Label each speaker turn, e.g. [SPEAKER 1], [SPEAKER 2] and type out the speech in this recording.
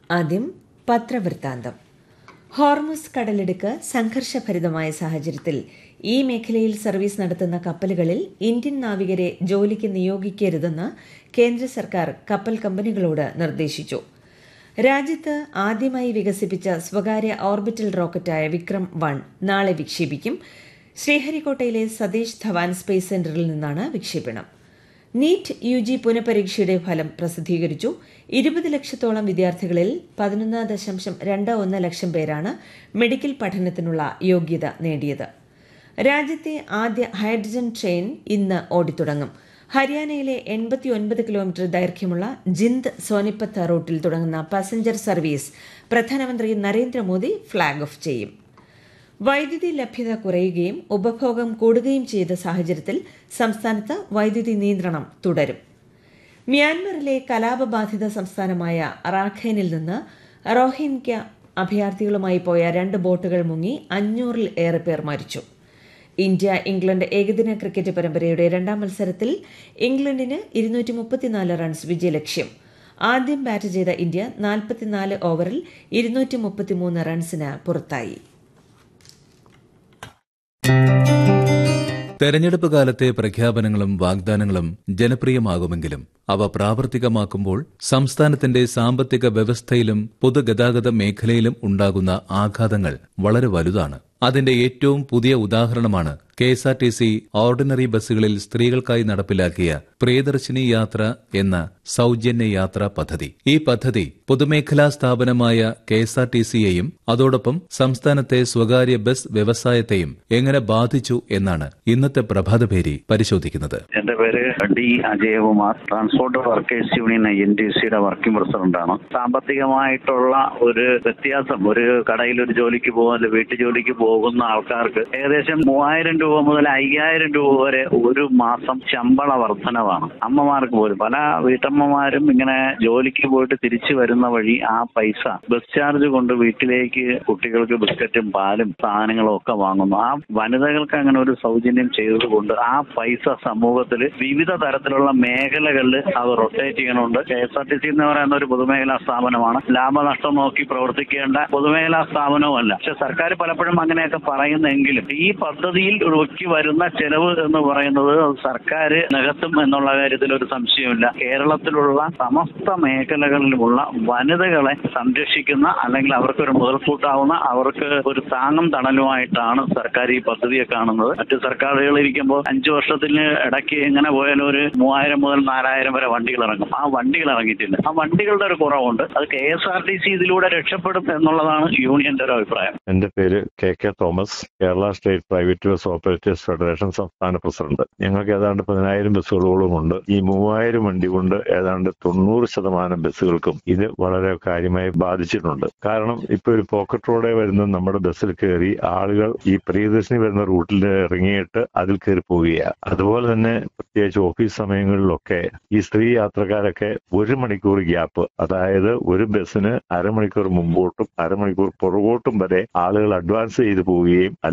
[SPEAKER 1] ആദ്യം പത്രവൃത്താന്തം ഹോർമുസ് കടലിടുക്ക് സംഘർഷഭരിതമായ സാഹചര്യത്തിൽ ഈ മേഖലയിൽ സർവീസ് നടത്തുന്ന കപ്പലുകളിൽ ഇന്ത്യൻ നാവികരെ ജോലിക്ക് നിയോഗിക്കരുതെന്ന് കേന്ദ്ര സർക്കാർ കപ്പൽ കമ്പനികളോട് നിർദ്ദേശിച്ചു രാജ്യത്ത് ആദ്യമായി വികസിപ്പിച്ച സ്വകാര്യ ഓർബിറ്റൽ റോക്കറ്റായ വിക്രം വൺ നാളെ വിക്ഷേപിക്കും ശ്രീഹരിക്കോട്ടയിലെ സതീഷ് ധവാൻ സ്പേസ് സെന്ററിൽ നിന്നാണ് വിക്ഷേപണം നീറ്റ് യു ജി പുനഃപരീക്ഷയുടെ ഫലം പ്രസിദ്ധീകരിച്ചു ഇരുപത് ലക്ഷത്തോളം വിദ്യാർത്ഥികളിൽ പതിനൊന്ന് ദശാംശം രണ്ട് ഒന്ന് ലക്ഷം പേരാണ് മെഡിക്കൽ പഠനത്തിനുള്ള യോഗ്യത നേടിയത് രാജ്യത്തെ ആദ്യ ഹൈഡ്രജൻ ട്രെയിൻ ഇന്ന് ഓടിത്തുടങ്ങും ഹരിയാനയിലെ എൺപത്തിയൊൻപത് കിലോമീറ്റർ ദൈർഘ്യമുള്ള ജിന്ദ് സോനിപ്പത്ത് റൂട്ടിൽ തുടങ്ങുന്ന പാസഞ്ചർ സർവീസ് പ്രധാനമന്ത്രി നരേന്ദ്രമോദി ഫ്ളാഗ് ഓഫ് ചെയ്യും വൈദ്യുതി ലഭ്യത കുറയുകയും ഉപഭോഗം കൂടുകയും ചെയ്ത സാഹചര്യത്തിൽ സംസ്ഥാനത്ത് വൈദ്യുതി നിയന്ത്രണം തുടരും മ്യാൻമറിലെ കലാപബാധിത സംസ്ഥാനമായ റാഖൈനിൽ നിന്ന് റോഹിൻഗ്യ അഭയാർത്ഥികളുമായി പോയ രണ്ട് ബോട്ടുകൾ മുങ്ങി അഞ്ഞൂറിൽ ഏറെ പേർ മരിച്ചു ഇന്ത്യ ഇംഗ്ലണ്ട് ഏകദിന ക്രിക്കറ്റ് പരമ്പരയുടെ രണ്ടാം മത്സരത്തിൽ ഇംഗ്ലണ്ടിന് ഇരുന്നൂറ്റി മുപ്പത്തിനാല് റൺസ് വിജയലക്ഷ്യം ആദ്യം ബാറ്റ് ചെയ്ത ഇന്ത്യ നാൽപ്പത്തിനാല് ഓവറിൽ ഇരുന്നൂറ്റി മുപ്പത്തിമൂന്ന് റൺസിന് പുറത്തായി
[SPEAKER 2] തെരഞ്ഞെടുപ്പ് കാലത്തെ പ്രഖ്യാപനങ്ങളും വാഗ്ദാനങ്ങളും ജനപ്രിയമാകുമെങ്കിലും അവ പ്രാവർത്തികമാക്കുമ്പോൾ സംസ്ഥാനത്തിന്റെ സാമ്പത്തിക വ്യവസ്ഥയിലും പൊതുഗതാഗത മേഖലയിലും ഉണ്ടാകുന്ന ആഘാതങ്ങൾ വളരെ വലുതാണ് അതിന്റെ ഏറ്റവും പുതിയ ഉദാഹരണമാണ് K S R T C ordinary ബസ്സുകളിൽ സ്ത്രീകൾക്കായി നടപ്പിലാക്കിയ പ്രിയദർശിനി യാത്ര എന്ന സൗജന്യ യാത്രാ പദ്ധതി ഈ പദ്ധതി പൊതുമേഖലാ സ്ഥാപനമായ കെ എസ് ആർ ടി സിയെയും അതോടൊപ്പം സംസ്ഥാനത്തെ സ്വകാര്യ ബസ് വ്യവസായത്തെയും എങ്ങനെ ബാധിച്ചു എന്നാണ് ഇന്നത്തെ പ്രഭാതഭേരി പരിശോധിക്കുന്നത്
[SPEAKER 3] എന്റെ പേര് D Ajayakumar transport workers union I N T സിയുടെ വർക്കിംഗ് പ്രസിഡന്റാണ് സാമ്പത്തികമായിട്ടുള്ള ഒരു വ്യത്യാസം ഒരു കടയിൽ ഒരു ജോലിക്ക് പോകുന്ന വീട്ടു ജോലിക്ക് പോകുന്ന ആൾക്കാർക്ക് ഏകദേശം മൂവായിരം രൂപ മുതൽ അയ്യായിരം രൂപ വരെ ഒരു മാസം ശമ്പള വർധനവാണ് അമ്മമാർക്ക് പോലും പല വീട്ടമ്മമാരും ഇങ്ങനെ ജോലിക്ക് പോയിട്ട് തിരിച്ചു വരുന്ന വഴി ആ പൈസ ബസ് ചാർജ് കൊണ്ട് വീട്ടിലേക്ക് കുട്ടികൾക്ക് ബിസ്ക്കറ്റും പാലും സാധനങ്ങളും ഒക്കെ വാങ്ങുന്നു ആ വനിതകൾക്ക് അങ്ങനെ ഒരു സൗജന്യം ചെയ്തതുകൊണ്ട് ആ പൈസ സമൂഹത്തിൽ വിവിധ തരത്തിലുള്ള മേഖലകളിൽ അത് റൊട്ടേറ്റ് ചെയ്യണമുണ്ട് K S R T C എന്ന് പറയുന്ന ഒരു പൊതുമേഖലാ സ്ഥാപനമാണ് ലാഭനഷ്ടം നോക്കി പ്രവർത്തിക്കേണ്ട പൊതുമേഖലാ സ്ഥാപനവുമല്ല പക്ഷെ സർക്കാർ പലപ്പോഴും അങ്ങനെയൊക്കെ പറയുന്നെങ്കിലും ഈ പദ്ധതിയിൽ ഒഴുക്കി വരുന്ന ചെലവ് എന്ന് പറയുന്നത് സർക്കാർ നികത്തും എന്നുള്ള കാര്യത്തിൽ ഒരു സംശയമില്ല കേരളത്തിലുള്ള സമസ്ത മേഖലകളിലുമുള്ള വനിതകളെ സംരക്ഷിക്കുന്ന അല്ലെങ്കിൽ അവർക്കൊരു മുതൽക്കൂട്ടാവുന്ന അവർക്ക് ഒരു താങ്ങും തണലുമായിട്ടാണ് സർക്കാർ ഈ പദ്ധതിയെ കാണുന്നത് മറ്റു സർക്കാരുകൾ ഇരിക്കുമ്പോൾ അഞ്ചു വർഷത്തിന് ഇടയ്ക്ക് എങ്ങനെ പോയാലും ഒരു മൂവായിരം മുതൽ നാലായിരം വരെ വണ്ടികൾ ഇറങ്ങും ആ വണ്ടികൾ ഇറങ്ങിയിട്ടില്ല ആ വണ്ടികളുടെ ഒരു കുറവുണ്ട് അത് K S R T C ഇതിലൂടെ രക്ഷപ്പെടും എന്നുള്ളതാണ് യൂണിയന്റെ ഒരു അഭിപ്രായം
[SPEAKER 4] എന്റെ പേര് K K Thomas Kerala state private bus operators federation സംസ്ഥാന പ്രസിഡന്റ് ഞങ്ങൾക്ക് ഏതാണ്ട് പതിനായിരം ബസ്സുകളോളം ഉണ്ട് ഈ മൂവായിരം വണ്ടി കൊണ്ട് ഏതാണ്ട് തൊണ്ണൂറ് ശതമാനം ബസ്സുകൾക്കും ഇത് വളരെ കാര്യമായി ബാധിച്ചിട്ടുണ്ട് കാരണം ഇപ്പൊ ഒരു പോക്കറ്റ് റോഡേ വരുന്ന നമ്മുടെ ബസ്സിൽ കയറി ആളുകൾ ഈ പ്രിയദർശിനി വരുന്ന റൂട്ടിൽ ഇറങ്ങിയിട്ട് അതിൽ കയറി പോവുകയാണ് അതുപോലെ തന്നെ പ്രത്യേകിച്ച് ഓഫീസ് സമയങ്ങളിലൊക്കെ ഈ സ്ത്രീ യാത്രക്കാരൊക്കെ ഒരു മണിക്കൂർ ഗ്യാപ്പ് അതായത് ഒരു ബസ്സിന് അരമണിക്കൂർ മുമ്പോട്ടും അരമണിക്കൂർ പുറകോട്ടും വരെ ആളുകൾ അഡ്വാൻസ് ചെയ്തു പോവുകയും